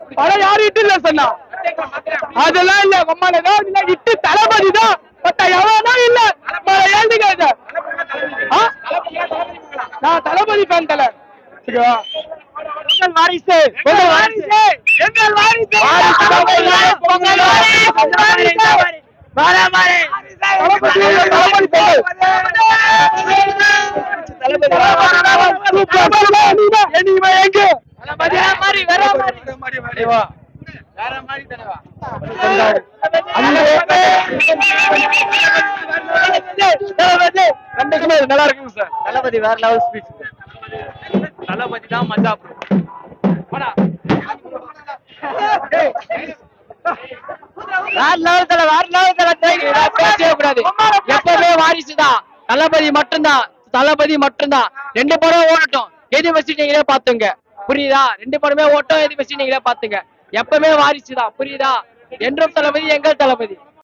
படம் யாரும் இட்டு இல்ல சொன்னா அதெல்லாம் இல்ல அம்மால ஏதாவது இல்ல இட்டு தளபதி தான் பட்ட எவனும் இல்ல நம்மள ஏந்துக்காத ஆ? நான் தளபதி ஃபேன் தல சரியா உங்கள் வாரிசு உங்கள் வாரிசு எங்கள் வாரிசு பொங்கல் வாரிசு வர மாறே தளபதி தளபதி பொங்கல் எங்க மாதிரி வேற மாதிரி வேற மாதிரி தலைவா ரெண்டுக்குமே நல்லா இருக்குங்க சார் தளபதி வேற லெவல் ஸ்பீச் தளபதி தான் மஜா ப்ரோ வேற லெவல் தலை வேற லெவல் தலை பேசவே கூடாது எப்பவுமே வாரிசு தான் தளபதி மட்டும்தான் தளபதி மட்டும்தான் ரெண்டு படம் ஓடட்டும் எது வச்சு நீங்களே பாத்துங்க புரியுதா ரெண்டு படமே ஓட்டம் எது வச்சு நீங்களே பாத்துங்க எப்பவுமே வாரிசு தான் புரியுதா என்றும் தளபதி எங்கள் தளபதி